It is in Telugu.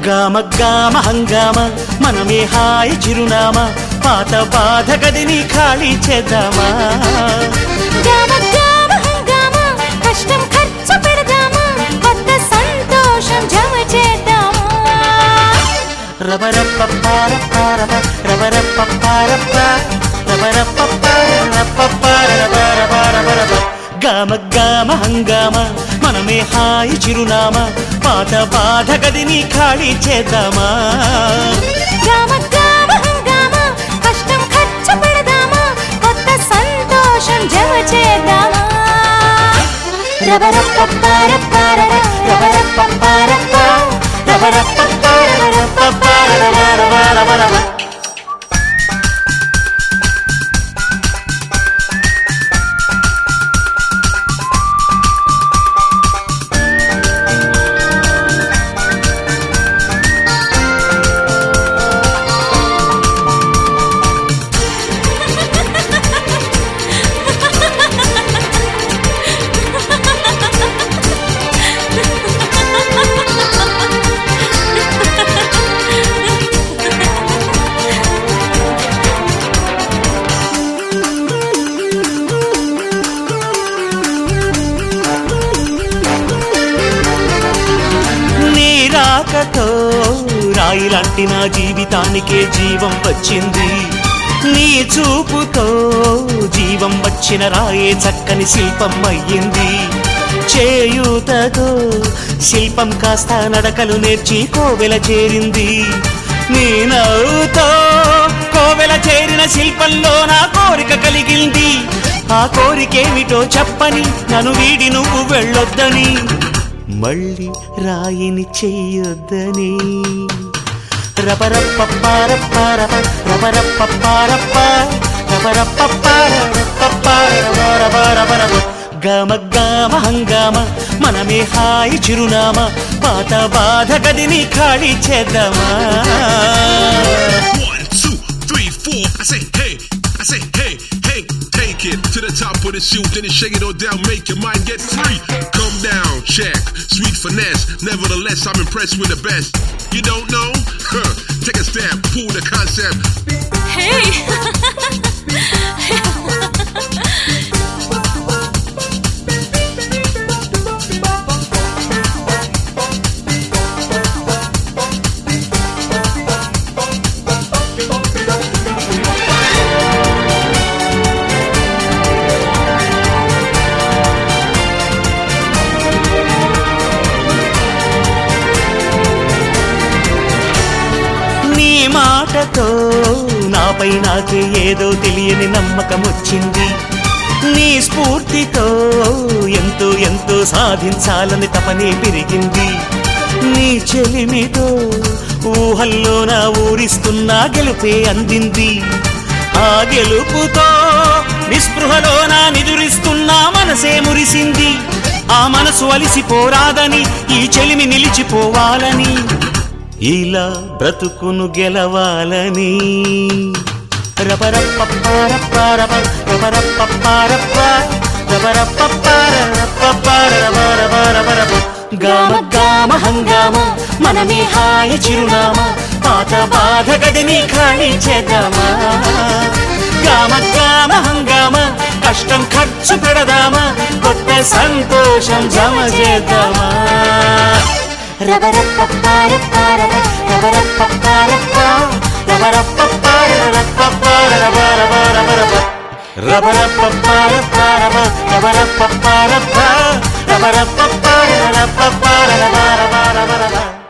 గామ గామ హంగామ మనమే హాయి చిరునామా పాత బాధ గదిని ఖాళీ చేద్దామా గామ గామ హంగామా కష్టం ఖర్చు పెడదామా కొత్త సంతోషం జమ చేద్దామా రబరప్పపారపారప, రబరప్పపారప, రబరప్పపారపపారపపారపరపరపరప. గామ గామ హంగామ మనమే హాయి చిరునామా పాత బాధ గదిని ఖాళీ చేద్దామా గామ గామ హంగామా కష్టం ఖర్చు పెడదామా కొత్త సంతోషం జమ చేద్దామా రబరప్పపారపారర, రబరప్పపారప, రబరప్పపారపపారపపారపరపరపరప. నీ రాకతో రాయిలాంటి నా జీవితానికే జీవం వచ్చింది నీ చూపుతో జీవం వచ్చిన రాయే చక్కని శిల్పం అయ్యింది చేయూతతో శిల్పం కాస్త నడకలు నేర్చి కోవెల చేరింది నీ నవ్వుతో కోవెల చేరిన శిల్పంలో నా కోరిక కలిగింది ఆ కోరికేమిటో చెప్పని నన్ను వీడి నువ్వు వెళ్ళొద్దని మళ్ళీ రాయిని చెయ్యొద్దని రబరప్పపారపారప, రబరప్పపారప, రబరప్పపారపపారపపారపరపరపరప. గామ గామ హంగామ మనమే హాయి చిరునామా పాత బాధ గదిని ఖాళీ చేద్దామా One, two, three, four. I say hey, I say hey, hey. Take it to the top of the shoot, then you shake it all down, make your mind get free. Come down, check, sweet finesse. Nevertheless, I'm impressed with the best. You don't know? Huh. Take a step, pull the concept. హే నీ మాటతో నాపై నాకే ఏదో తెలియని నమ్మకం వచ్చింది నీ స్ఫూర్తితో ఎంతో ఎంతో సాధించాలని తపనే పెరిగింది నీ చెలిమితో ఊహల్లో నా ఊరిస్తున్న గెలుపే అందింది ఆ గెలుపుతో నిస్పృహలో నా నిదురిస్తున్న మనసే మురిసింది ఆ మనసు అలిసిపోరాదని ఈ చెలిమి నిలిచిపోవాలని ఇలా బ్రతుకును గెలవాలని రబరప్పపారపారప, రబరప్పపారప, రబరప్పపారపపారపపారపరపరపరప. గామ గామ హంగామ మనమే హాయి చిరునామా పాత బాధ గదిని ఖాళీ చేద్దామా గామ గామ హంగామ కష్టం ఖర్చు పెడదామా కొత్త సంతోషం జమ చేద్దామా రబరప్పపారపారర, రబరప్పపారప, రబరప్పపారపపారపపారపరపరపరప. రబరప్పపారపారప, రబరప్పపారప, రబరప్పపారపపారపపారపరపరపరప.